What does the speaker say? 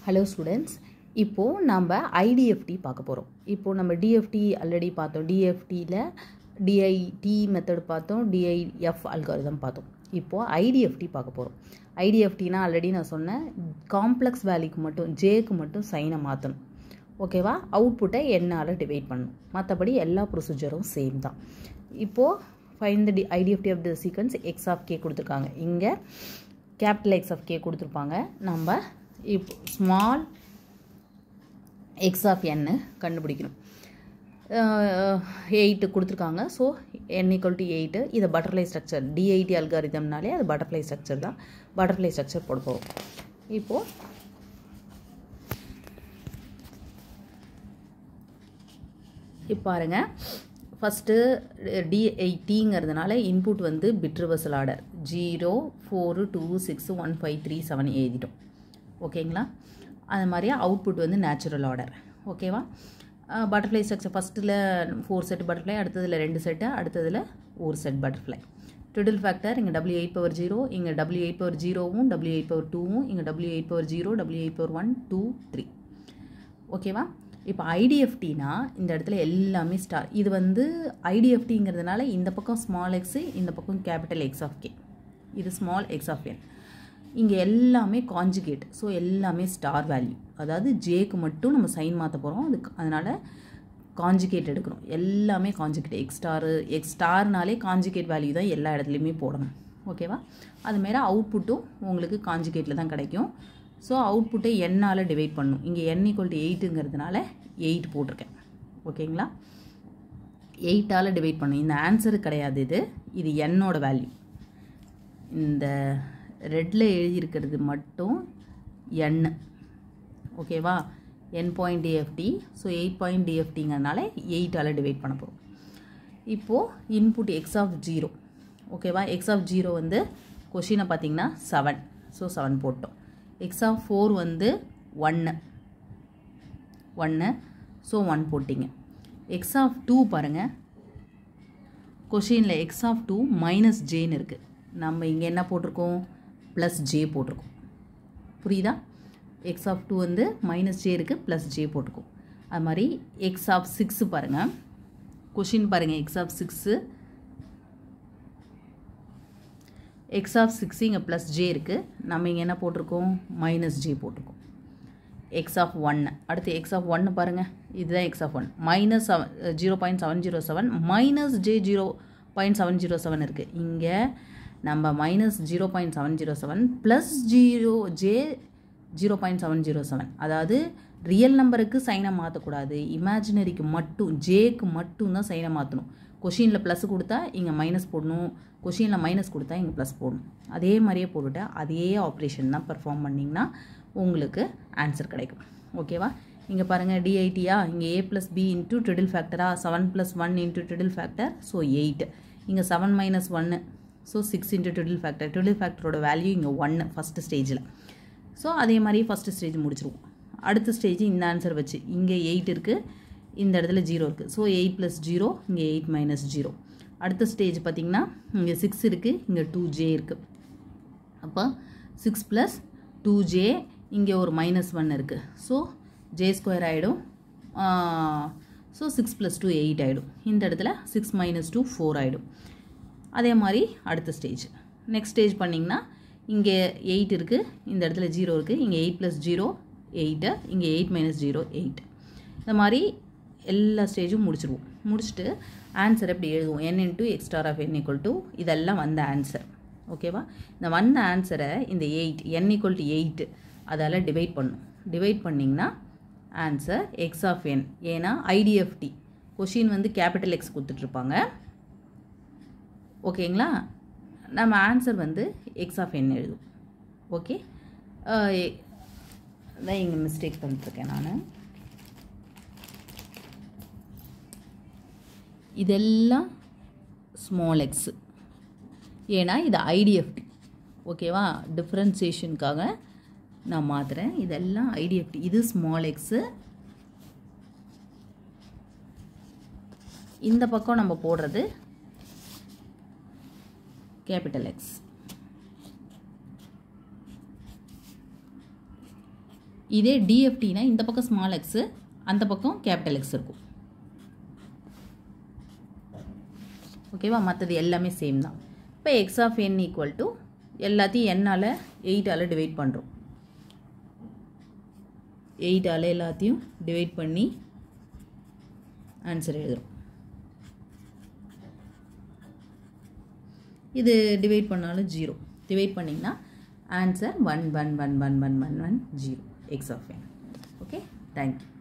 hello students இப்போது நம்ம ஐடிஎஃப்டி பார்க்க போகிறோம் இப்போது நம்ம டிஎஃப்டி ஆல்ரெடி பார்த்தோம் டிஎஃப்டியில் டிஐடி மெத்தட் பார்த்தோம் டிஐஎஃப் அல்காரிதம் பார்த்தோம் இப்போது ஐடிஎஃப்டி பார்க்க போகிறோம் ஐடிஎஃப்டினா ஆல்ரெடி நான் சொன்னேன் காம்ப்ளெக்ஸ் வேல்யூக்கு மட்டும் ஜேக்கு மட்டும் சைனை மாற்றணும் ஓகேவா அவுட்புட்டை என்னால் டிவைட் பண்ணணும் மற்றபடி எல்லா ப்ரொசீஜரும் சேம் தான் இப்போது find the D IDFT of the sequence x of k கொடுத்துருக்காங்க இங்கே கேபிட்டல் எக்ஸ் ஆஃப் கே கொடுத்துருப்பாங்க நம்ம இப்போ ஸ்மால் எக்ஸ் ஆஃப் என்னு கண்டுபிடிக்கணும் எயிட்டு கொடுத்துருக்காங்க so N equal to eight இது பட்டர்ஃப்ளை ஸ்ட்ரக்சர் டிஐடி அல்காரிதம்னாலே அது பட்டர்ஃப்ளை ஸ்ட்ரக்சர் தான் பட்டர்ஃப்ளை ஸ்ட்ரக்சர் போட போகிறோம் இப்போது இப்போ பாருங்கள் ஃபஸ்ட்டு டி எயிட்டிங்கிறதுனால இன்புட் வந்து bit reversal order zero four two six one five three seven எழுதிட்டோம் ஓகேங்களா அது மாதிரியே அவுட்புட் வந்து நேச்சுரல் ஆர்டர் ஓகேவா பட்டர்ஃப்ளை ஸ்ட்ரக்சர் ஃபஸ்ட்டில் ஃபோர் செட் பட்டர்ஃப்ளை அடுத்ததில் ரெண்டு செட்டு அடுத்ததில் ஒரு செட் பட்டர்ஃப்ளை ட்ரிடில் ஃபேக்டர் இங்கே டபிள்யூ எயிட் பவர் ஜீரோ இங்கே டபிள்யூ எயிட் பவர் ஜீரோவும் டபிள்யூ எயிட் பவர் டூவும் இங்கே W eight power zero W eight power one two three ஓகேவா இப்போ ஐடிஎஃப்டினா இந்த இடத்துல எல்லாமே ஸ்டார் இது வந்து ஐடிஎஃப்டிங்கிறதுனால இந்த பக்கம் ஸ்மால் எக்ஸு இந்த பக்கம் கேபிட்டல் எக்ஸ் ஆஃப் கே இது ஸ்மால் எக்ஸ் ஆஃப் என் இங்கே எல்லாமே காஞ்சுகேட் ஸோ எல்லாமே ஸ்டார் வேல்யூ அதாவது ஜேக்கு மட்டும் நம்ம சைன் மாற்ற போகிறோம் அதுக்கு அதனால் காஞ்சுகேட் எடுக்கிறோம் எல்லாமே காஞ்சுகேட் எக்ஸ் ஸ்டாரு எக்ஸ் ஸ்டார்னாலே காஞ்சுகேட் வேல்யூ தான் எல்லா இடத்துலையுமே போடணும் ஓகேவா அதுமாரி அவுட்புட்டும் உங்களுக்கு காஞ்சுகேட்டில் தான் கிடைக்கும் ஸோ அவுட்புட்டை என்னால் டிவைட் பண்ணும் இங்கே என் ஈக்குவல் டு எயிட்டுங்கிறதுனால எயிட் போட்டிருக்கேன் ஓகேங்களா எயிட்டால் டிவைட் பண்ணும் இந்த ஆன்சரு கிடையாது இது இது என்னோட வேல்யூ இந்த ரெட்டில் எழுதியிருக்கிறது மட்டும் என் ஓகேவா N point DFT so eight point டிஎஃப்டிங்கிறதுனால எயிட்டால் டிவைட் பண்ண போகிறோம் இப்போது இன்புட் எக்ஸ் ஆஃப் ஜீரோ ஓகேவா எக்ஸ் ஆஃப் ஜீரோ வந்து கொஷினை பார்த்தீங்கன்னா செவன் ஸோ செவன் போட்டோம் எக்ஸ் ஆஃப் ஃபோர் வந்து ஒன்று ஒன்று ஸோ ஒன் போட்டிங்க எக்ஸ் ஆஃப் டூ பாருங்கள் கொஷினில் எக்ஸ் ஆஃப் டூ மைனஸ் ஜேன்னு இருக்குது நம்ம இங்கே என்ன போட்டிருக்கோம் ப்ளஸ் ஜே போட்டிருக்கோம் புரியுதா எக்ஸ் ஆஃப் டூ வந்து மைனஸ் ஜே இருக்குது ப்ளஸ் ஜே போட்டிருக்கோம் அது மாதிரி எக்ஸ் ஆஃப் சிக்ஸு பாருங்கள் கொஷின் பாருங்கள் x of six x of six இங்கே ப்ளஸ் ஜே இருக்குது நம்ம இங்கே என்ன போட்டிருக்கோம் மைனஸ் ஜே போட்டிருக்கோம் எக்ஸ் ஆஃப் ஒன்று அடுத்து எக்ஸ் ஆஃப் ஒன்று பாருங்கள் இதுதான் x of one minus seven zero point seven zero seven minus J zero point seven zero seven இருக்குது இங்கே நம்ம minus zero point seven zero seven plus zero J zero point seven zero seven அதாவது real நம்பருக்கு சைனை மாற்றக்கூடாது இமேஜினரிக்கு மட்டும் ஜேக்கு மட்டும் தான் சைனை மாற்றணும் கொஷினில் ப்ளஸ் கொடுத்தா இங்கே மைனஸ் போடணும் கொஷினில் மைனஸ் கொடுத்தா இங்கே ப்ளஸ் போடணும் அதே மாதிரியே போட்டுட்டு அதே ஆப்ரேஷன் தான் பெர்ஃபார்ம் பண்ணிங்கன்னா உங்களுக்கு ஆன்சர் கிடைக்கும் ஓகேவா இங்கே பாருங்கள் டிஐடியா இங்கே A plus B into twiddle ஃபேக்டரா seven plus one into twiddle factor so eight இங்கே செவன் மைனஸ் ஒன்று so six into twiddle factor twiddle ஃபேக்டரோட வேல்யூ இங்கே ஒன்று ஃபஸ்ட்டு ஸ்டேஜில் ஸோ அதே மாதிரி ஃபஸ்ட்டு ஸ்டேஜ் முடிச்சிருவோம் அடுத்த ஸ்டேஜ் இந்த ஆன்சர் வச்சு இங்கே எயிட் இருக்குது இந்த இடத்துல ஜீரோ இருக்குது ஸோ எயிட் ப்ளஸ் ஜீரோ இங்கே எயிட் மைனஸ் ஜீரோ அடுத்த ஸ்டேஜ் பார்த்திங்கன்னா இங்கே சிக்ஸ் இருக்குது இங்கே டூ ஜே இருக்குது அப்போ சிக்ஸ் ப்ளஸ் டூ ஜே இங்கே ஒரு மைனஸ் ஒன் இருக்குது ஸோ ஜே ஸ்கொயர் ஆகிடும் so six plus two eight ஆகிடும் இந்த இடத்துல சிக்ஸ் மைனஸ் டூ ஃபோர் ஆகிடும் அதே மாதிரி அடுத்த ஸ்டேஜ் நெக்ஸ்ட் ஸ்டேஜ் பண்ணிங்கன்னா இங்கே எயிட் இருக்குது இந்த இடத்துல ஜீரோ இருக்குது இங்கே எயிட் ப்ளஸ் ஜீரோ எயிட்டு இங்கே எயிட் மைனஸ் ஜீரோ எயிட் இந்த மாதிரி எல்லா ஸ்டேஜும் முடிச்சிடுவோம் முடிச்சுட்டு ஆன்சர் எப்படி எழுதுவோம் N into x star of N equal to இதெல்லாம் வந்த ஆன்சர் ஓகேவா இந்த வந்த ஆன்சரை இந்த eight N equal to eight அதால் டிவைட் பண்ணும் டிவைட் பண்ணிங்கன்னா ஆன்சர் எக்ஸ் ஆஃப் என் ஏன்னா ஐடிஎஃப்டி கொஷின் வந்து கேபிட்டல் எக்ஸ் கொடுத்துட்ருப்பாங்க ஓகேங்களா நம்ம ஆன்சர் வந்து எக்ஸ் ஆஃப் என் எழுதும் ஓகே தான் இங்கே மிஸ்டேக் பண்ணிட்டுருக்கேன் நான் இதெல்லாம் ஸ்மால் எக்ஸு ஏன்னா இது ஐடிஎஃப்டி ஓகேவா டிஃப்ரென்சியேஷனுக்காக நான் மாற்றுறேன் இதெல்லாம் ஐடிஎஃப்டி இது ஸ்மால் எக்ஸு இந்த பக்கம் நம்ம போடுறது கேபிட்டல் எக்ஸ் இதே டிஎஃப்டினா இந்த பக்கம் ஸ்மால் எக்ஸு அந்த பக்கம் கேபிட்டல் எக்ஸ் இருக்கும் ஓகேவா மற்றது எல்லாமே சேம் தான் இப்போ x of N equal to எல்லாத்தையும் என்னால் எயிட்டால் டிவைட் பண்ணுறோம் எயிட்டால் எல்லாத்தையும் டிவைட் பண்ணி ஆன்சர் எழுதுகிறோம் இது டிவைட் பண்ணாலும் ஜீரோ டிவைட் பண்ணிங்கன்னா answer one one one one one one one zero x of N okay thank you